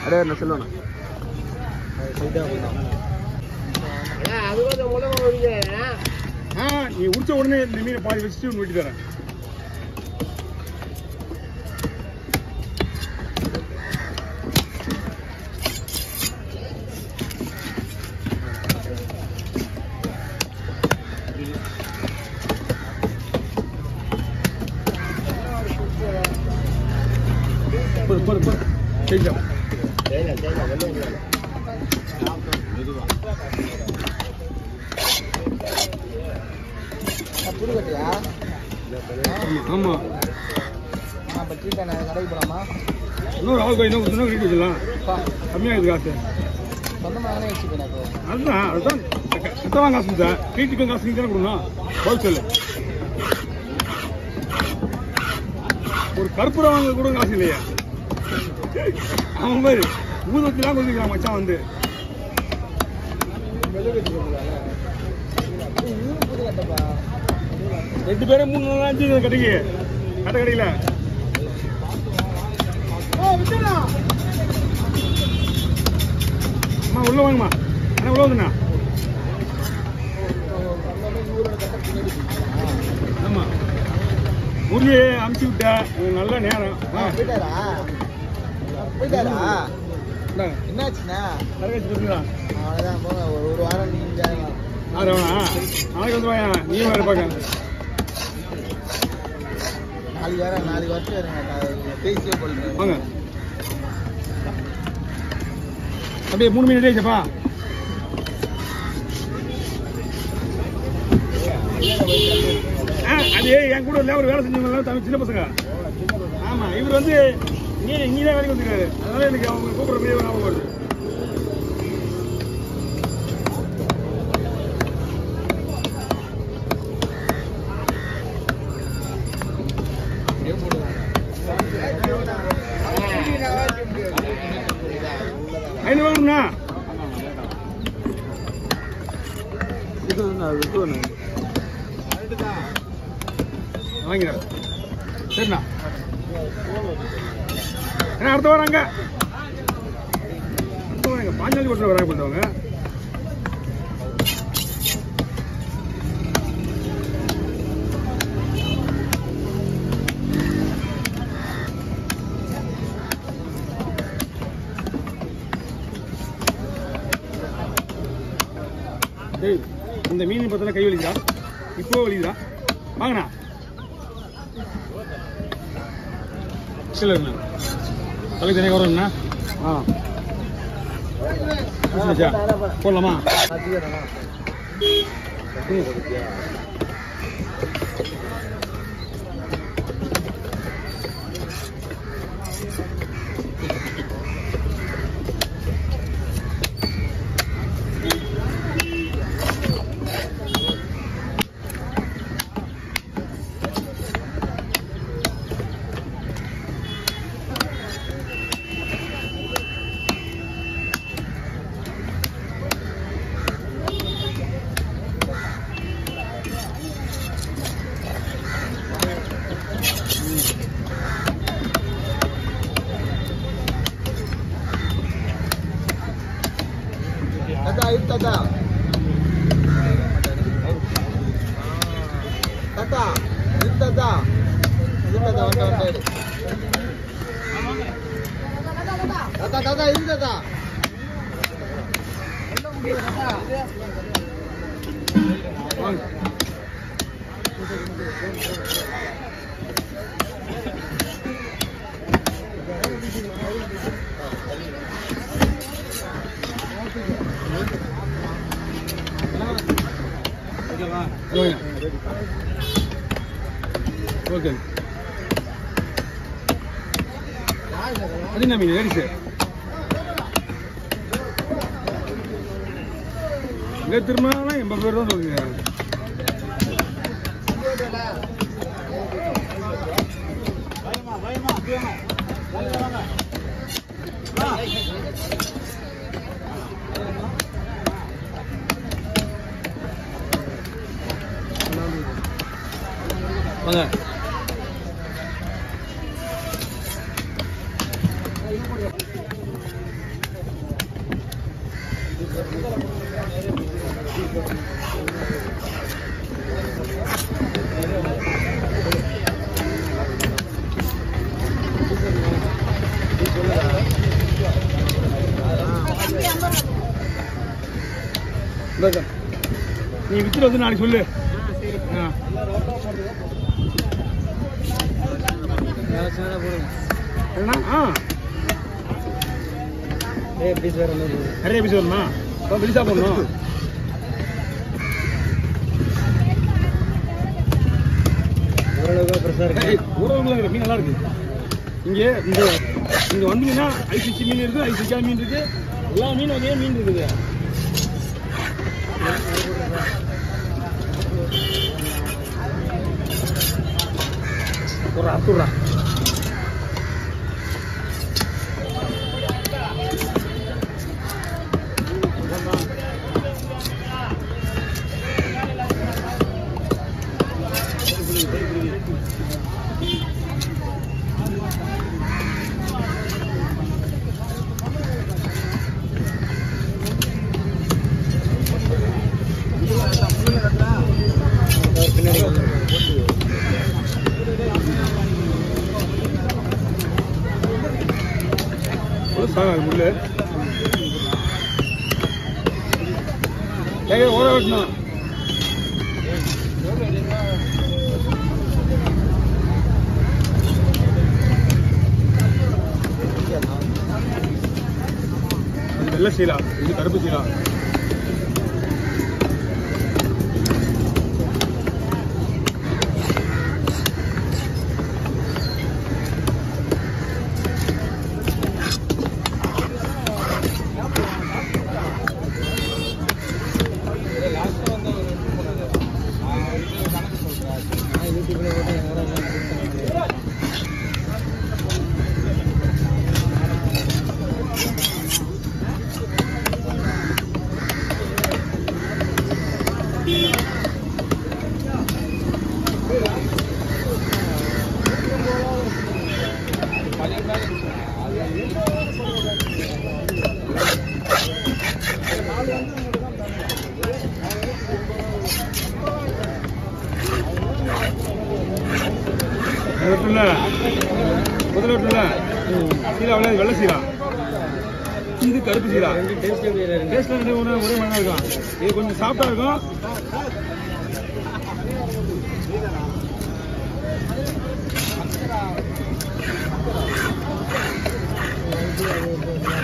அப்படியே என்ன சொல்லணும் ஆ நீ உடிச்ச உடனே இந்த மீனை பாதி வச்சுட்டு ஒன்று வெட்டி தரேன் போது போது போது செஞ்சோம் புதுக்கட்டியா ஆமா நான் இப்போ ட்ரீட்டான கடைக்கு போகலாமா இன்னொரு ஆள் போய் இன்னும் இன்னும் ரேட் வச்சிடலாம் கம்மியாகுது காசு சொந்தமாக தானே வச்சுக்கணும் இப்போ அதுதான் அதுதான் சுத்தமாக காசு தான் வீட்டுக்கும் காசு நீங்க தானே கொடுக்கணும் ஹோல்சேல் ஒரு கற்பூரம் வாங்க கூட காசு இல்லையா அவன் மாதிரி ஊதுவத்திலாம் கொடுத்துருக்கான் மச்சான் வந்து புதுக்கட்டப்பா ரெண்டு பேரும் மூணு நாள் அஞ்சு கடைக்கு கடை கடையில் அம்மா உள்ள வாங்கம்மா அண்ணா உள்ள வந்துண்ணா ஆமா முரளியை அமுச்சு விட்ட இது நல்ல நேரம் ஆ, போயிட்டாரா போயிட்டாரா இந்தாங்க. என்னாச்சுண்ணா கரகாசி கொடுங்களா அவ்வளோதான் போங்க ஒரு ஒரு வாரம் நீங்கள் ஆறவனா நாளைக்கு வந்து வாயா நீ வேறு பார்க்க நாளைக்கு வரேன் நாளைக்கு வருஷம் இருங்க நான் பேசியே கொள்கிறேன் வாங்க அப்படியே மூணு மீன் ரெடியாச்சப்பா ஆ அது என் கூட லேபர் வேலை செஞ்சவங்க தமிழ் சின்ன பசங்க ஆமா இவர் வந்து நீ நீ தான் வேலைக்கு வந்துருக்காரு அதனால எனக்கு அவங்க கூப்பிடுற மாதிரி ஞாபகம் வருது ஐநூறு வேணும்ண்ணா வாங்கிறேன் சரிண்ணா ஏன்னா அடுத்த வராங்க அடுத்த வராங்க பாஞ்சாலி பட்டில் வராங்க பண்ணுறவங்க டேய் இந்த மீன் பார்த்தா கை வலிக்குதா இப்போ வலிக்குதா வாங்கண்ணா இல்லைண்ணா தலைக்கு தனியாக வரணுண்ணா ஆ புரிஞ்சுச்சா? போடலாமா ம். தாத்தா இது தாத்தா தாத்தா இது தாத்தா இது தாத்தா வந்து வந்தாரு தாத்தா தாத்தா இது தாத்தா வாங்க ஓகே ஓகே அது என்ன மீன் ஏறிச்சு இங்கே திரும்பினா எண்பது பேர் தான் சொல்லுங்க வாங்க இந்தாக்கா. நீ வித்துட்டு வந்து நாளைக்கு சொல்லு ஆ. என்ன ஆ நிறைய பீஸ் வருமா இப்போ வெளிசா போடணும் ஏய், ஊரகங்கள்ல இருக்கிற மீன் நல்லா இருக்கு இங்கே இந்த இங்க வந்தீங்கன்னா ஐசிசி மீன் இருக்கு ஐசிக்கா மீன் இருக்கு எல்லா மீன் வகையும் மீன் இருக்குது ஒரு அத்துடுறா சாங்க முள்ளு ஏங்க ஓட வெட்டணும் இது வெள்ளை சீலா இது கருப்பு சீலா வெட்டுல முதல்ல வெட்டுல சீலா விளையாது வெள்ளை சீலா இது கருப்பு சீலா டேஸ்ட்ல ரெண்டு ஒன்று ஒரே மண்ணா இருக்கும் இது கொஞ்சம் சாஃப்டா இருக்கும்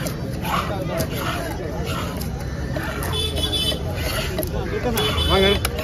வாங்க